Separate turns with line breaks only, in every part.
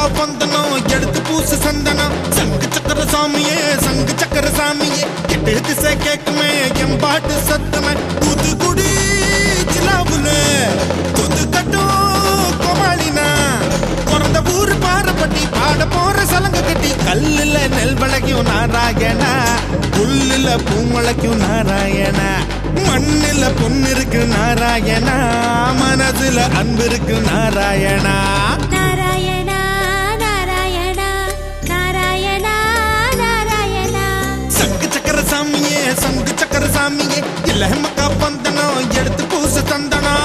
பந்தனம் எடுத்து பூசு சந்தனம் சங்கு சக்கர சாமியே சங்கு சக்கர சாமியே கெட்டு திசை கேக்குமே என் பாட்டு சத்தமே தூத்துக்குடி ஜிலாபுல துது கட்டும் கோமாளினா பிறந்த ஊரு பாரப்பட்டி பாட போற சலங்க கட்டி கல்லுல நெல் விளைக்கும் நாராயணா புல்லுல பூ முளைக்கும் நாராயணா மண்ணுல பொண்ணு இருக்கு நாராயணா மனதுல அன்பு இருக்கு நாராயணா
நாராயணா நாராயணா நாராயணா நாராயணா
சங்கு சக்கர சாமியே சங்கு சக்கர சாமியே இல்ல மக்கா பந்தனம் எடுத்து பூசு தந்தனா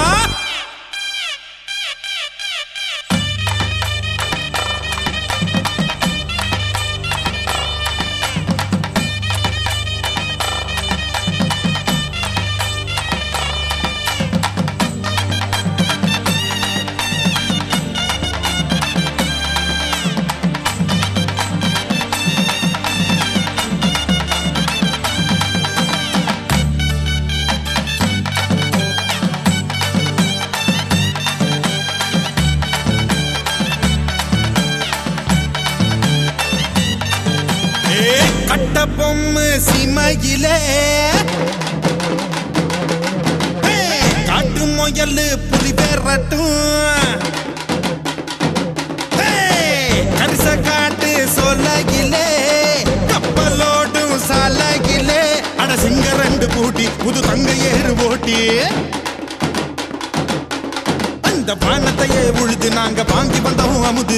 ஏ, கட்ட பொம்மு சிமையிலே ஏ, காட்டு முயல் புலி பெறட்டும் ஏ, கரிச காட்டு சொலகிலே கப்பலோடும் சாலகிலே அட சிங்க ரெண்டு பூட்டி புது தங்க ஏறு ஓட்டி அந்த பானத்தையே உழுது நாங்க வாங்கி வந்தோம் அமுது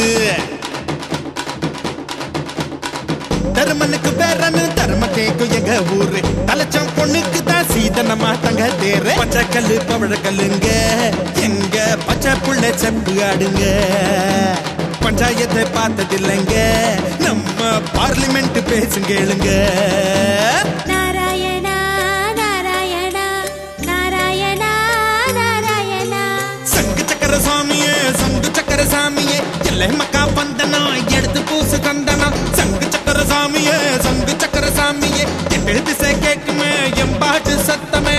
தருமனுக்கு பேரனு தரும கேக்கும் எங்க ஊரு தலைச்சம் பொண்ணுக்கு தான் சீதனமா தங்க தேரு பச்சை கல்லு பவழ கல்லுங்க எங்க பச்சை புள்ள செம்பு ஆடுங்க பஞ்சாயத்தை பார்த்ததில்லைங்க நம்ம பார்லிமெண்ட் பேசுங்கேளுங்க
நாராயணா நாராயணா நாராயணா நாராயணா
சங்கு சக்கர சாமியே சங்கு சக்கர சாமியே இல்லை மக்கா பந்தனா எடுத்து பூசு தந்தனா சங்கு சக்கர சாமியே சங்கு சக்கர சாமியே எட்டு திசை கேக்குமே எம்பாட்டு சத்தமே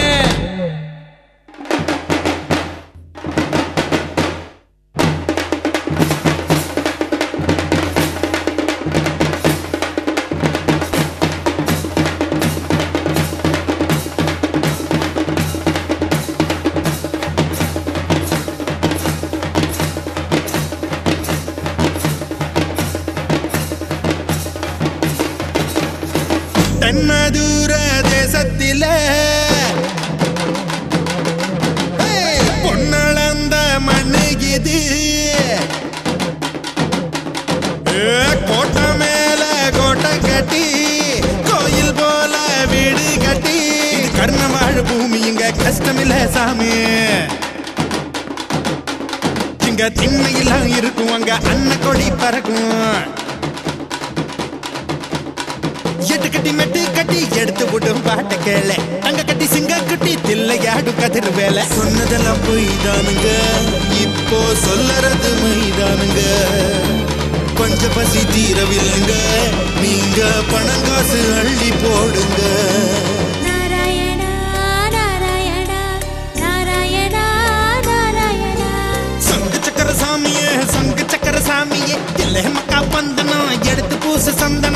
தென்மதுர தேசத்திலே ஏய், பொன்னளந்த மண்ணு இது ஏ, கோட்டை மேல கோட்டை கட்டி கோயில் போல வீடு கட்டி இது கர்ணவாழ் பூமி இங்க கஷ்டமில்ல சாமி இங்க திண்மையெல்லாம் இருக்கும் அங்க அன்ன கொடி பறக்கும் எட்டு கட்டி மெட்டு கட்டி எடுத்து விடும் பாட்டு கேள அங்க கட்டி சிங்க குட்டி தில்லையாடு கதிர் வேலை சொன்னதெல்லாம் பொய் தானுங்க இப்போ சொல்லறது மைதானுங்க கொஞ்சம் பசி தீரவில்லைங்க நீங்க பணங்காசு அள்ளி போடுங்க
நாராயணா நாராயணா நாராயணா நாராயணா
சங்கு சக்கர சாமியே சங்கு சக்கர சாமியே இல்லை மக்கா பந்தனம் எடுத்து பூசு சந்தனம்